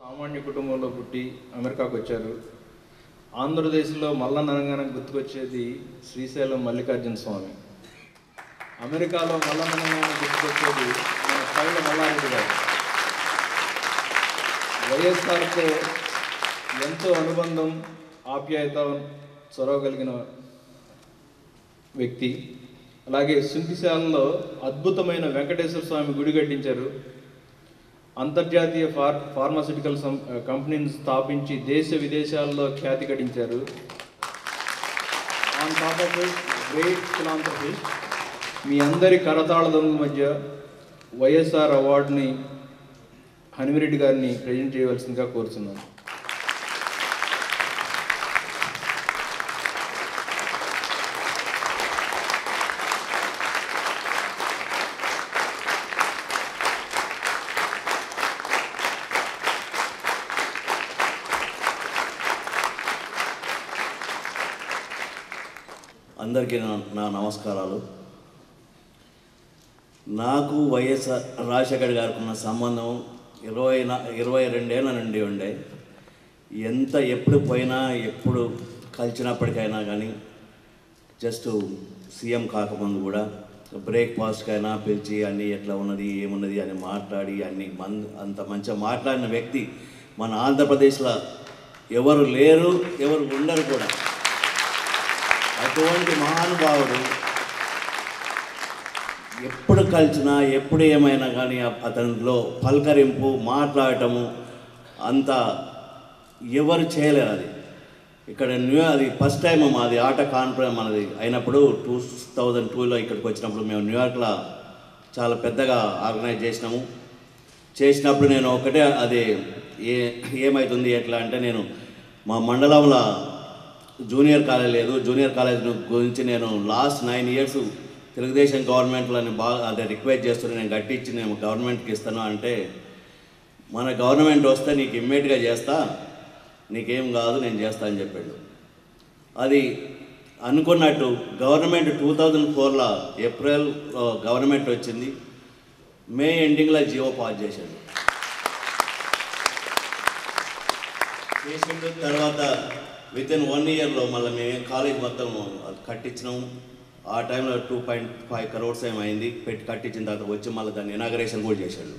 సామాన్య కుటుంబంలో పుట్టి అమెరికాకు వచ్చారు ఆంధ్రప్రదేశ్లో మల్లనరంగానే గుర్తుకొచ్చేది శ్రీశైలం మల్లికార్జున స్వామి అమెరికాలో మల్లనరంగానే గుర్తుకొచ్చేది మన పైల మల్లారెడ్డి గారు వైఎస్ఆర్తో ఎంతో అనుబంధం ఆప్యాయత చొరవ కలిగిన వ్యక్తి అలాగే సుంకిశాలలో అద్భుతమైన వెంకటేశ్వర స్వామి గుడి కట్టించారు అంతర్జాతీయ ఫార్ ఫార్మాసిటికల్ సం కంపెనీని స్థాపించి దేశ విదేశాల్లో ఖ్యాతి గడించారు on top of great philanthropist మీ అందరి కరతాళదం మధ్య వైఎస్ఆర్ అవార్డుని హనిమిరెడ్డి గారిని ప్రజెంట్ చేయవలసిందిగా కోరుతున్నాను అందరికీ నా నా నమస్కారాలు నాకు వైఎస్ఆర్ రాజశేఖర్ గారికి ఉన్న సంబంధం ఇరవై నా ఇరవై రెండేళ్ల నుండి ఉండే ఎంత ఎప్పుడు పోయినా ఎప్పుడు కలిసినప్పటికైనా కానీ జస్ట్ సీఎం కాకముందు కూడా బ్రేక్ఫాస్ట్కైనా పిలిచి అన్నీ ఎట్లా ఉన్నది ఏమున్నది అని మాట్లాడి అన్ని మన్ అంత మంచిగా మాట్లాడిన వ్యక్తి మన ఆంధ్రప్రదేశ్లో ఎవరు లేరు ఎవరు ఉండరు కూడా అటువంటి మహానుభావుడు ఎప్పుడు కలిసినా ఎప్పుడు ఏమైనా కానీ అ- అతనిలో పలకరింపు మాట్లాడటము అంత ఎవరు చేయలేరు అది ఇక్కడ న్యూ అది ఫస్ట్ టైం మాది ఆట కాన్ఫరెన్స్ మనది అయినప్పుడు టూ థౌజండ్ టూలో ఇక్కడికి వచ్చినప్పుడు మేము న్యూయార్క్లో చాలా పెద్దగా ఆర్గనైజ్ చేసినాము చేసినప్పుడు నేను ఒకటే అది ఏ ఏమవుతుంది ఎట్లా అంటే నేను మా మండలంలో జూనియర్ కాలేజ్ లేదు జూనియర్ కాలేజ్ గురించి నేను లాస్ట్ నైన్ ఇయర్స్ తెలుగుదేశం గవర్నమెంట్లని బాగా అదే రిక్వెస్ట్ చేస్తున్నా నేను కట్టించి నేను గవర్నమెంట్కి ఇస్తాను అంటే మన గవర్నమెంట్ వస్తే నీకు ఇమ్మీడియట్గా చేస్తా నీకేం కాదు నేను చేస్తా అని చెప్పాడు అది అనుకున్నట్టు గవర్నమెంట్ టూ థౌజండ్ ఫోర్లో ఏప్రిల్ గవర్నమెంట్ వచ్చింది మే ఎండింగ్లో జియో పాస్ చేశాడు చేసిండు తర్వాత విత్ ఇన్ వన్ ఇయర్లో మళ్ళీ మేము కాలేజ్ మొత్తం అది కట్టించినాం ఆ టైంలో టూ పాయింట్ ఫైవ్ కరోడ్స్ ఏమైంది పెట్టి కట్టించిన తర్వాత వచ్చి మళ్ళీ దాన్ని ఇనాగరేషన్ కూడా చేశాడు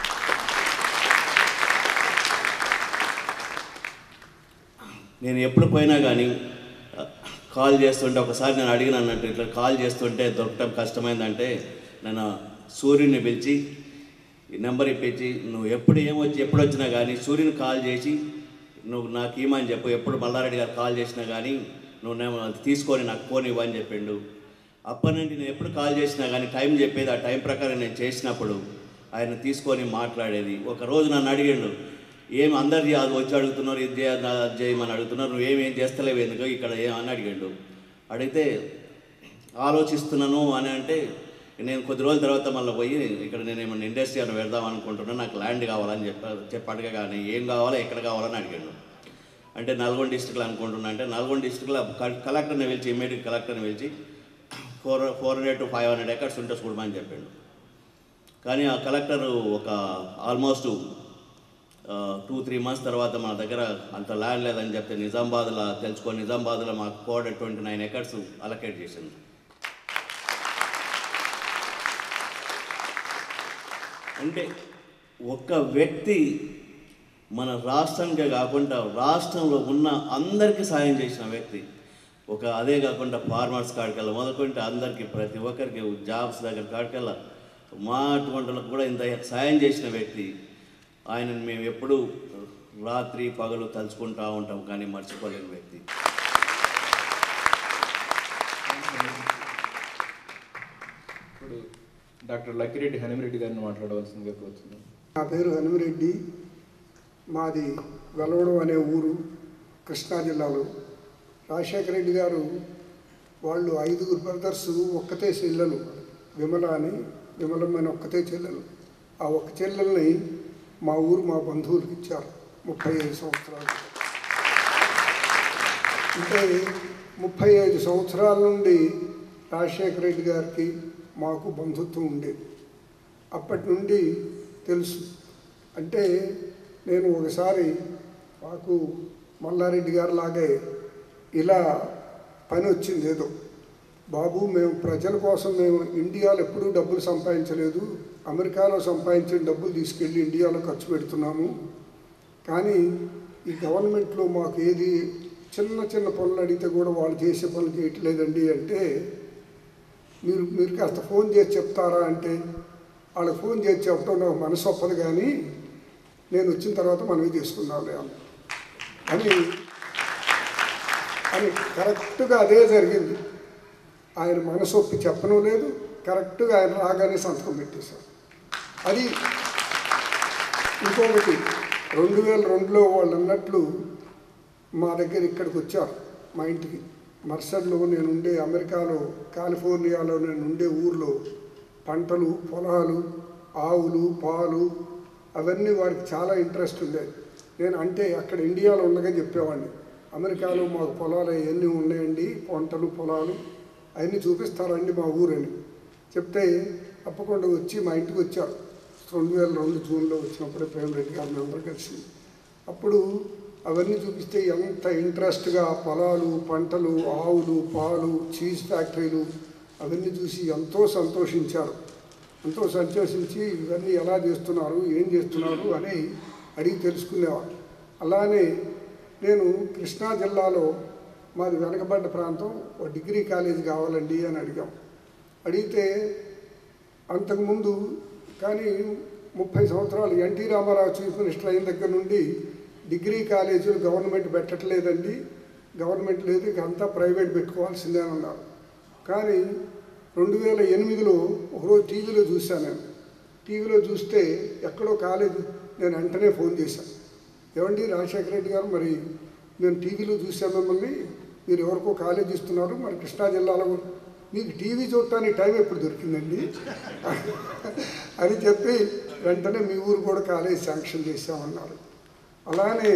నేను ఎప్పుడు పోయినా కానీ ఆ, కాల్ చేస్తుంటే ఒకసారి నేను అడిగిన అన్నట్టు ఇట్లా కాల్ చేస్తుంటే దొరకటం కష్టమైందంటే నేను సూర్యుని పిలిచి ఈ నెంబర్ ఇప్పించి నువ్వు ఎప్పుడు ఏమొచ్చి ఎప్పుడు వచ్చినా కానీ సూర్యుని కాల్ చేసి నువ్వు నాకు ఇమ్మని చెప్పు ఎప్పుడు మల్లారెడ్డి గారు కాల్ చేసినా కానీ నువ్వు నేను అది తీసుకొని నాకు ఫోన్ ఇవ్వని చెప్పిండు అప్పటి నుండి నేను ఎప్పుడు కాల్ చేసినా కానీ టైం చెప్పేది ఆ టైం ప్రకారం నేను చేసినప్పుడు ఆయన తీసుకొని మాట్లాడేది ఒక రోజు నన్ను అడిగిండు ఏం అందరు అది వచ్చి అడుగుతున్నారు ఇది చేయ అది చేయమని అడుగుతున్నారు నువ్వు ఏమేం చేస్తలేవు ఎందుకు ఇక్కడ ఏం అని అడిగాడు అడిగితే ఆలోచిస్తున్నాను అని అంటే నేను కొద్ది రోజుల తర్వాత మళ్ళీ పోయి ఇక్కడ నేను ఏమన్నా ఇండస్ట్రీ అని పెడదాం అనుకుంటున్నాను నాకు ల్యాండ్ కావాలని చెప్ప చెప్పి అడగగానే ఏం కావాలో ఎక్కడ కావాలని అడిగాడు అంటే నల్గొండ డిస్టిక్లో అనుకుంటున్నా అంటే నల్గొండ డిస్టిక్లో కలెక్టర్ని పిలిచి ఇమీడియట్ కలెక్టర్ని పిలిచి four four hundred to five hundred acres ఉంటే చూడమని చెప్పాడు కానీ ఆ కలెక్టర్ ఒక ఆల్మోస్ట్ టూ త్రీ మంత్స్ తర్వాత మన దగ్గర అంత ల్యాండ్ లేదని చెప్తే నిజామాబాద్లో తెలుసుకొని నిజామాబాద్లో మాకు four hundred twenty nine acres allocate చేసింది అంటే ఒక వ్యక్తి మన రాష్ట్రానికే కాకుండా రాష్ట్రంలో ఉన్న అందరికీ సాయం చేసిన వ్యక్తి ఒక అదే కాకుండా ఫార్మర్స్ కాడికెళ్ళ మొదలుకుంటే అందరికీ ప్రతి ఒక్కరికి జాబ్స్ దగ్గర కాడికెళ్ళ మా అటువంటి వాళ్ళకు కూడా ఇంత సాయం చేసిన వ్యక్తి ఆయనను మేము ఎప్పుడూ రాత్రి పగలు తలుచుకుంటూ ఉంటాం కానీ మర్చిపోలేని వ్యక్తి ఇప్పుడు డాక్టర్ లక్కిరెడ్డి హనిమిరెడ్డి గారిని మాట్లాడవలసిందిగా కోరుతున్నాను నా పేరు హనుమిరెడ్డి మాది వెలవడం అనే ఊరు కృష్ణా జిల్లాలో రాజశేఖర రెడ్డి గారు వాళ్ళు ఐదుగురు బ్రదర్స్ ఒక్కతే చెల్లెలు విమల అని విమలమైన ఒక్కతే చెల్లెలు ఆ ఒక్క చెల్లెల్ని మా ఊరు మా బంధువులకు ఇచ్చారు ముప్పై ఐదు సంవత్సరాలు అంటే ముప్పై ఐదు సంవత్సరాల నుండి రాజశేఖర రెడ్డి గారికి మాకు బంధుత్వం ఉండేది అప్పటి నుండి తెలుసు అంటే నేను ఒకసారి మాకు మల్లారెడ్డి గారు లాగే ఇలా పని వచ్చింది ఏదో బాబు మేము ప్రజల కోసం మేము ఇండియాలో ఎప్పుడూ డబ్బులు సంపాదించలేదు అమెరికాలో సంపాదించిన డబ్బులు తీసుకెళ్ళి ఇండియాలో ఖర్చు పెడుతున్నాము కానీ ఈ గవర్నమెంట్లో మాకు ఏది చిన్న చిన్న పనులు అడిగితే కూడా వాళ్ళు చేసే పనులు చేయట్లేదండి అంటే మీరు మీరు కాస్త ఫోన్ చేసి చెప్తారా అంటే వాళ్ళకి ఫోన్ చేసి చెప్పడం నాకు మనసు ఒప్పదు కానీ నేను వచ్చిన తర్వాత మనమే తీసుకున్నాంలే అన్న. అని అని కరెక్ట్గా అదే జరిగింది ఆయన మనసు ఒప్పి చెప్పడం లేదు కరెక్ట్గా ఆయన రాగానే సంతకం పెట్టేశారు అది ఇంకొకటి రెండు వేల రెండులో వాళ్ళు అన్నట్లు మా దగ్గర ఇక్కడికి వచ్చారు మా ఇంటికి మర్సడ్లో నేను ఉండే అమెరికాలో కాలిఫోర్నియాలో నేను ఉండే ఊర్లో పంటలు పొలాలు ఆవులు పాలు అవన్నీ వారికి చాలా ఇంట్రెస్ట్ ఉండేది నేను అంటే అక్కడ ఇండియాలో ఉండగా చెప్పేవాడిని అమెరికాలో మాకు పొలాలు అవన్నీ ఉన్నాయండి పంటలు పొలాలు అవన్నీ చూపిస్తారండి మా ఊరని చెప్తే తప్పకుండా వచ్చి మా ఇంటికి వచ్చారు రెండు వేల రెండు జూన్లో వచ్చినప్పుడే ప్రేమరెడ్డి గారిని అందరూ కలిసి అప్పుడు అవన్నీ చూపిస్తే ఎంత ఇంట్రెస్ట్గా పొలాలు పంటలు ఆవులు పాలు చీజ్ ఫ్యాక్టరీలు అవన్నీ చూసి ఎంతో సంతోషించారు ఎంతో సంతోషించి ఇవన్నీ ఎలా చేస్తున్నారు ఏం చేస్తున్నారు అని అడిగి తెలుసుకునేవారు అలానే నేను కృష్ణా జిల్లాలో మాది వెనకబడ్డ ప్రాంతం ఓ డిగ్రీ కాలేజ్ కావాలండి అని అడిగాం అడిగితే అంతకుముందు కానీ ముప్పై సంవత్సరాలు ఎన్టీ రామారావు చీఫ్ మినిస్టర్ అయిన దగ్గర నుండి డిగ్రీ కాలేజీలు గవర్నమెంట్ పెట్టట్లేదండి గవర్నమెంట్ లేదు ఇక అంతా ప్రైవేట్ పెట్టుకోవాల్సిందే అని అన్నారు కానీ రెండు వేల ఎనిమిదిలో ఒకరోజు టీవీలో చూశాను నేను టీవీలో చూస్తే ఎక్కడో కాలేజీ నేను వెంటనే ఫోన్ చేశాను ఏమండి రాజశేఖర రెడ్డి గారు మరి నేను టీవీలో చూశాను మిమ్మల్ని మీరు ఎవరికో కాలేజ్ ఇస్తున్నారు మరి కృష్ణా జిల్లాలో కూడా- మీకు టీవీ చూడటానికి టైం ఎప్పుడు దొరికిందండి అని చెప్పి వెంటనే మీ ఊరు కూడా కాలేజ్ శాంక్షన్ చేశామన్నారు అలానే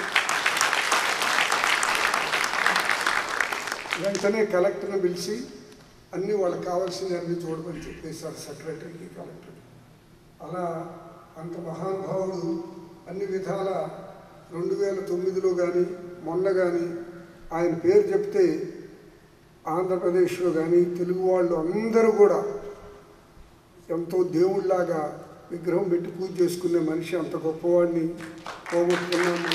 వెంటనే కలెక్టర్ని పిలిచి అన్నీ వాళ్ళకి కావాల్సినవి అన్నీ చూడమని చెప్పేశారు సెక్రటరీకి కలెక్టర్ అలా అంత మహానుభావుడు అన్ని విధాల రెండు వేల తొమ్మిదిలో కానీ మొన్న కానీ ఆయన పేరు చెప్తే ఆంధ్రప్రదేశ్లో కానీ తెలుగు వాళ్ళు అందరూ కూడా ఎంతో దేవుళ్ళలాగా విగ్రహం పెట్టి పూజ చేసుకునే మనిషి అంత గొప్పవాడిని పోగొట్టుకున్నాము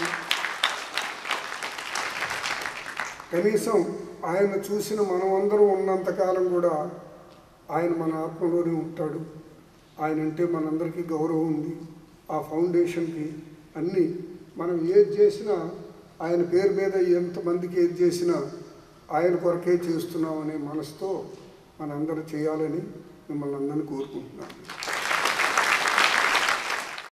కనీసం ఆయన చూసిన మనమందరం ఉన్నంతకాలం కూడా ఆయన మన ఆత్మలోనే ఉంటాడు ఆయన అంటే మనందరికీ గౌరవం ఉంది ఆ ఫౌండేషన్కి అన్నీ మనం ఏది చేసినా ఆయన పేరు మీద ఎంతమందికి ఏది చేసినా ఆయన కొరకే చేస్తున్నాం అనే మనసుతో మనందరూ చేయాలని మిమ్మల్ని అందరినీ కోరుకుంటున్నాను